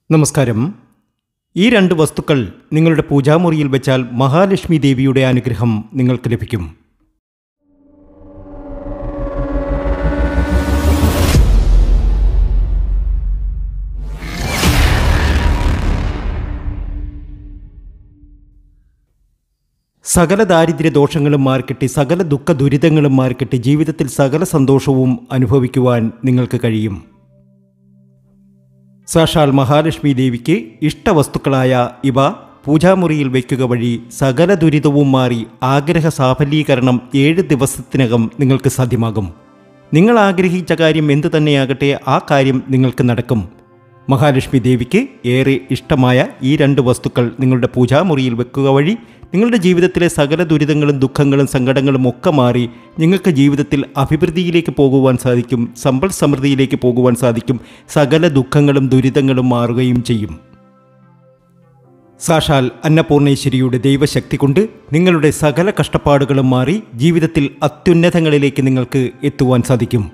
നമസ്കാരം ഈ രണ്ട് വസ്തുക്കൾ നിങ്ങളുടെ പൂജാമുറിയിൽ വെച്ചാൽ മഹാലക്ഷ്മി ദേവിയുടെ അനുഗ്രഹം നിങ്ങൾക്ക് ലഭിക്കും സകല ദാരിദ്ര്യ ദോഷങ്ങളും മാറിക്കിട്ടി സകല ദുഃഖ ദുരിതങ്ങളും മാറിക്കിട്ടി ജീവിതത്തിൽ സകല സന്തോഷവും അനുഭവിക്കുവാൻ നിങ്ങൾക്ക് കഴിയും സാക്ഷാൽ മഹാലക്ഷ്മി ദേവിക്ക് ഇഷ്ടവസ്തുക്കളായ ഇവ പൂജാമുറിയിൽ വയ്ക്കുക വഴി സകല ദുരിതവും മാറി ആഗ്രഹ സാഫല്യീകരണം ഏഴ് ദിവസത്തിനകം നിങ്ങൾക്ക് സാധ്യമാകും നിങ്ങൾ ആഗ്രഹിച്ച കാര്യം എന്തു തന്നെയാകട്ടെ ആ കാര്യം നിങ്ങൾക്ക് നടക്കും മഹാലക്ഷ്മി ദേവിക്ക് ഏറെ ഇഷ്ടമായ ഈ രണ്ട് വസ്തുക്കൾ നിങ്ങളുടെ പൂജാമുറിയിൽ വെക്കുക വഴി നിങ്ങളുടെ ജീവിതത്തിലെ സകല ദുരിതങ്ങളും ദുഃഖങ്ങളും സങ്കടങ്ങളും ഒക്കെ മാറി നിങ്ങൾക്ക് ജീവിതത്തിൽ അഭിവൃദ്ധിയിലേക്ക് പോകുവാൻ സാധിക്കും സമ്പൽ സമൃദ്ധിയിലേക്ക് പോകുവാൻ സാധിക്കും സകല ദുഃഖങ്ങളും ദുരിതങ്ങളും മാറുകയും ചെയ്യും സാക്ഷാൽ അന്നപൂർണേശ്വരിയുടെ ദൈവശക്തി കൊണ്ട് നിങ്ങളുടെ സകല കഷ്ടപ്പാടുകളും മാറി ജീവിതത്തിൽ അത്യുന്നതങ്ങളിലേക്ക് നിങ്ങൾക്ക് എത്തുവാൻ സാധിക്കും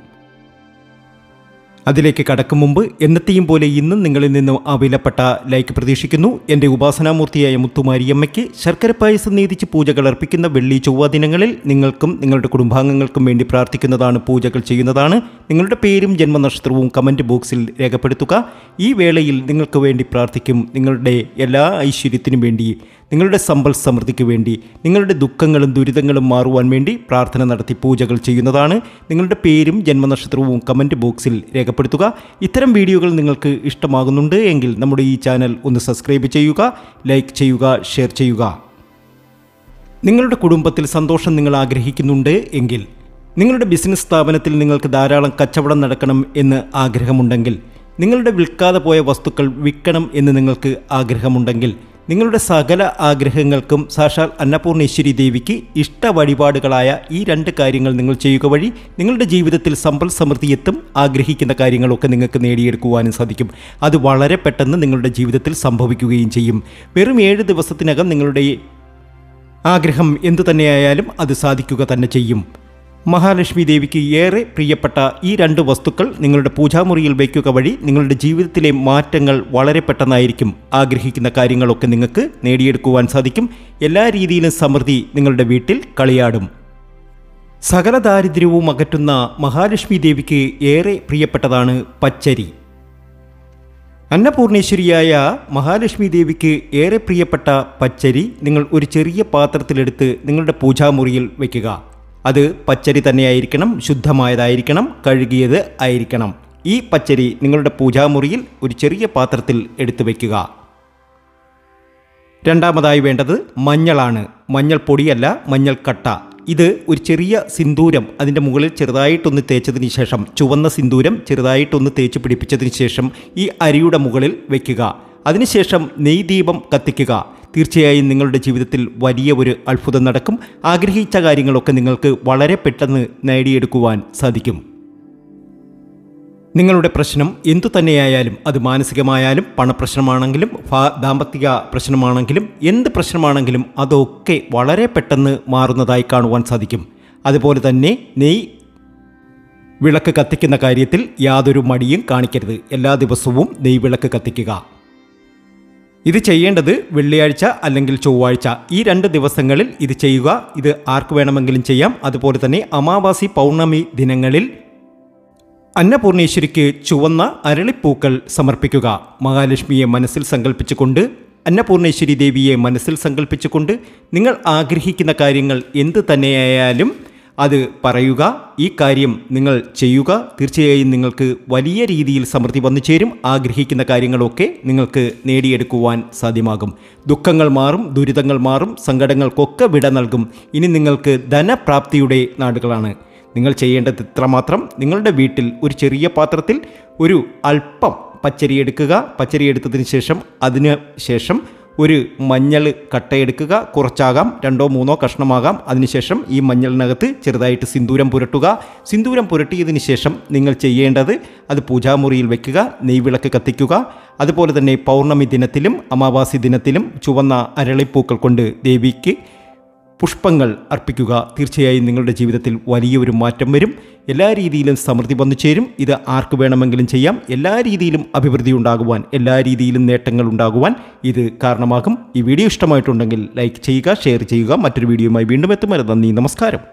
അതിലേക്ക് കടക്കും മുമ്പ് എന്നത്തെയും പോലെ ഇന്നും നിങ്ങളിൽ നിന്നും ആ വിലപ്പെട്ട ലൈക്ക് പ്രതീക്ഷിക്കുന്നു എൻ്റെ ഉപാസനാമൂർത്തിയായ മുത്തുമാരിയമ്മയ്ക്ക് ശർക്കര പായസം നീതിച്ച് പൂജകൾ അർപ്പിക്കുന്ന വെള്ളി ചൊവ്വ ദിനങ്ങളിൽ നിങ്ങൾക്കും നിങ്ങളുടെ കുടുംബാംഗങ്ങൾക്കും വേണ്ടി പ്രാർത്ഥിക്കുന്നതാണ് പൂജകൾ ചെയ്യുന്നതാണ് നിങ്ങളുടെ പേരും ജന്മനക്ഷത്രവും കമൻറ്റ് ബോക്സിൽ രേഖപ്പെടുത്തുക ഈ വേളയിൽ നിങ്ങൾക്ക് വേണ്ടി പ്രാർത്ഥിക്കും നിങ്ങളുടെ എല്ലാ ഐശ്വര്യത്തിനും വേണ്ടി നിങ്ങളുടെ സമ്പൽ സമൃദ്ധിക്ക് വേണ്ടി നിങ്ങളുടെ ദുഃഖങ്ങളും ദുരിതങ്ങളും മാറുവാൻ വേണ്ടി പ്രാർത്ഥന നടത്തി പൂജകൾ ചെയ്യുന്നതാണ് നിങ്ങളുടെ പേരും ജന്മനക്ഷത്രവും കമൻറ്റ് ബോക്സിൽ രേഖപ്പെടുത്തുക ഇത്തരം വീഡിയോകൾ നിങ്ങൾക്ക് ഇഷ്ടമാകുന്നുണ്ട് എങ്കിൽ നമ്മുടെ ഈ ചാനൽ ഒന്ന് സബ്സ്ക്രൈബ് ചെയ്യുക ലൈക്ക് ചെയ്യുക ഷെയർ ചെയ്യുക നിങ്ങളുടെ കുടുംബത്തിൽ സന്തോഷം നിങ്ങൾ ആഗ്രഹിക്കുന്നുണ്ട് എങ്കിൽ നിങ്ങളുടെ ബിസിനസ് സ്ഥാപനത്തിൽ നിങ്ങൾക്ക് ധാരാളം കച്ചവടം നടക്കണം എന്ന് ആഗ്രഹമുണ്ടെങ്കിൽ നിങ്ങളുടെ വിൽക്കാതെ പോയ വസ്തുക്കൾ വിൽക്കണം എന്ന് നിങ്ങൾക്ക് ആഗ്രഹമുണ്ടെങ്കിൽ നിങ്ങളുടെ സകല ആഗ്രഹങ്ങൾക്കും സാക്ഷാൽ അന്നപൂർണേശ്വരി ദേവിക്ക് ഇഷ്ട വഴിപാടുകളായ ഈ രണ്ട് കാര്യങ്ങൾ നിങ്ങൾ ചെയ്യുക വഴി നിങ്ങളുടെ ജീവിതത്തിൽ സമ്പൽ സമൃദ്ധി എത്തും ആഗ്രഹിക്കുന്ന കാര്യങ്ങളൊക്കെ നിങ്ങൾക്ക് നേടിയെടുക്കുവാനും സാധിക്കും അത് വളരെ പെട്ടെന്ന് നിങ്ങളുടെ ജീവിതത്തിൽ സംഭവിക്കുകയും ചെയ്യും വെറും ഏഴ് ദിവസത്തിനകം നിങ്ങളുടെ ആഗ്രഹം എന്തു തന്നെയായാലും അത് സാധിക്കുക തന്നെ ചെയ്യും മഹാലക്ഷ്മി ദേവിക്ക് ഏറെ പ്രിയപ്പെട്ട ഈ രണ്ട് വസ്തുക്കൾ നിങ്ങളുടെ പൂജാമുറിയിൽ വയ്ക്കുക വഴി നിങ്ങളുടെ ജീവിതത്തിലെ മാറ്റങ്ങൾ വളരെ പെട്ടെന്നായിരിക്കും ആഗ്രഹിക്കുന്ന കാര്യങ്ങളൊക്കെ നിങ്ങൾക്ക് നേടിയെടുക്കുവാൻ സാധിക്കും എല്ലാ രീതിയിലും സമൃദ്ധി നിങ്ങളുടെ വീട്ടിൽ കളിയാടും സകല ദാരിദ്ര്യവും അകറ്റുന്ന മഹാലക്ഷ്മി ദേവിക്ക് ഏറെ പ്രിയപ്പെട്ടതാണ് പച്ചരി അന്നപൂർണേശ്വരിയായ മഹാലക്ഷ്മി ദേവിക്ക് ഏറെ പ്രിയപ്പെട്ട പച്ചരി നിങ്ങൾ ഒരു ചെറിയ പാത്രത്തിലെടുത്ത് നിങ്ങളുടെ പൂജാമുറിയിൽ വയ്ക്കുക അത് പച്ചരി തന്നെയായിരിക്കണം ശുദ്ധമായതായിരിക്കണം കഴുകിയത് ആയിരിക്കണം ഈ പച്ചരി നിങ്ങളുടെ പൂജാമുറിയിൽ ഒരു ചെറിയ പാത്രത്തിൽ എടുത്തു വയ്ക്കുക രണ്ടാമതായി വേണ്ടത് മഞ്ഞളാണ് മഞ്ഞൾ പൊടിയല്ല മഞ്ഞൾ കട്ട ഇത് ഒരു ചെറിയ സിന്ദൂരം അതിൻ്റെ മുകളിൽ ചെറുതായിട്ടൊന്ന് തേച്ചതിന് ശേഷം ചുവന്ന സിന്ദൂരം ചെറുതായിട്ടൊന്ന് തേച്ച് പിടിപ്പിച്ചതിന് ശേഷം ഈ അരിയുടെ മുകളിൽ വയ്ക്കുക അതിനുശേഷം നെയ് ദീപം കത്തിക്കുക തീർച്ചയായും നിങ്ങളുടെ ജീവിതത്തിൽ വലിയ ഒരു അത്ഭുതം നടക്കും ആഗ്രഹിച്ച കാര്യങ്ങളൊക്കെ നിങ്ങൾക്ക് വളരെ പെട്ടെന്ന് നേടിയെടുക്കുവാൻ സാധിക്കും നിങ്ങളുടെ പ്രശ്നം എന്തു തന്നെയായാലും അത് മാനസികമായാലും പണപ്രശ്നമാണെങ്കിലും ഭാ- ദാമ്പത്തിക പ്രശ്നമാണെങ്കിലും എന്ത് പ്രശ്നമാണെങ്കിലും അതൊക്കെ വളരെ പെട്ടെന്ന് മാറുന്നതായി കാണുവാൻ സാധിക്കും അതുപോലെ തന്നെ നെയ് വിളക്ക് കത്തിക്കുന്ന കാര്യത്തിൽ യാതൊരു മടിയും കാണിക്കരുത് എല്ലാ ദിവസവും നെയ് വിളക്ക് കത്തിക്കുക ഇത് ചെയ്യേണ്ടത് വെള്ളിയാഴ്ച അല്ലെങ്കിൽ ചൊവ്വാഴ്ച ഈ രണ്ട് ദിവസങ്ങളിൽ ഇത് ചെയ്യുക ഇത് ആർക്ക് വേണമെങ്കിലും ചെയ്യാം അതുപോലെ തന്നെ അമാവാസി പൗർണമി ദിനങ്ങളിൽ അന്നപൂർണേശ്വരിക്ക് ചുവന്ന അരളിപ്പൂക്കൾ സമർപ്പിക്കുക മഹാലക്ഷ്മിയെ മനസ്സിൽ സങ്കല്പിച്ചുകൊണ്ട് അന്നപൂർണേശ്വരി ദേവിയെ മനസ്സിൽ സങ്കല്പിച്ചുകൊണ്ട് നിങ്ങൾ ആഗ്രഹിക്കുന്ന കാര്യങ്ങൾ എന്ത് തന്നെയായാലും അത് പറയുക ഈ കാര്യം നിങ്ങൾ ചെയ്യുക തീർച്ചയായും നിങ്ങൾക്ക് വലിയ രീതിയിൽ സമൃദ്ധി വന്നു ചേരും ആഗ്രഹിക്കുന്ന കാര്യങ്ങളൊക്കെ നിങ്ങൾക്ക് നേടിയെടുക്കുവാൻ സാധ്യമാകും ദുഃഖങ്ങൾ മാറും ദുരിതങ്ങൾ മാറും സങ്കടങ്ങൾക്കൊക്കെ വിട നൽകും ഇനി നിങ്ങൾക്ക് ധനപ്രാപ്തിയുടെ നാടുകളാണ് നിങ്ങൾ ചെയ്യേണ്ടത് ഇത്രമാത്രം നിങ്ങളുടെ വീട്ടിൽ ഒരു ചെറിയ പാത്രത്തിൽ ഒരു അല്പം പച്ചരി എടുക്കുക പച്ചരി എടുത്തതിന് ശേഷം അതിന് ശേഷം ഒരു മഞ്ഞൾ കട്ടയെടുക്കുക കുറച്ചാകാം രണ്ടോ മൂന്നോ കഷ്ണമാകാം അതിനുശേഷം ഈ മഞ്ഞളിനകത്ത് ചെറുതായിട്ട് സിന്ദൂരം പുരട്ടുക സിന്ദൂരം പുരട്ടിയതിന് ശേഷം നിങ്ങൾ ചെയ്യേണ്ടത് അത് പൂജാമുറിയിൽ വെക്കുക നെയ്വിളക്ക് കത്തിക്കുക അതുപോലെ തന്നെ പൗർണമി ദിനത്തിലും അമാവാസി ദിനത്തിലും ചുവന്ന അരളിപ്പൂക്കൾ കൊണ്ട് ദേവിക്ക് പുഷ്പങ്ങൾ അർപ്പിക്കുക തീർച്ചയായും നിങ്ങളുടെ ജീവിതത്തിൽ വലിയൊരു മാറ്റം വരും എല്ലാ രീതിയിലും സമൃദ്ധി വന്നു ചേരും ഇത് ആർക്ക് വേണമെങ്കിലും ചെയ്യാം എല്ലാ രീതിയിലും അഭിവൃദ്ധി ഉണ്ടാകുവാൻ എല്ലാ രീതിയിലും നേട്ടങ്ങൾ ഉണ്ടാകുവാൻ ഇത് കാരണമാകും ഈ വീഡിയോ ഇഷ്ടമായിട്ടുണ്ടെങ്കിൽ ലൈക്ക് ചെയ്യുക ഷെയർ ചെയ്യുക മറ്റൊരു വീഡിയോയുമായി വീണ്ടും എത്തും വരെ നന്ദി നമസ്കാരം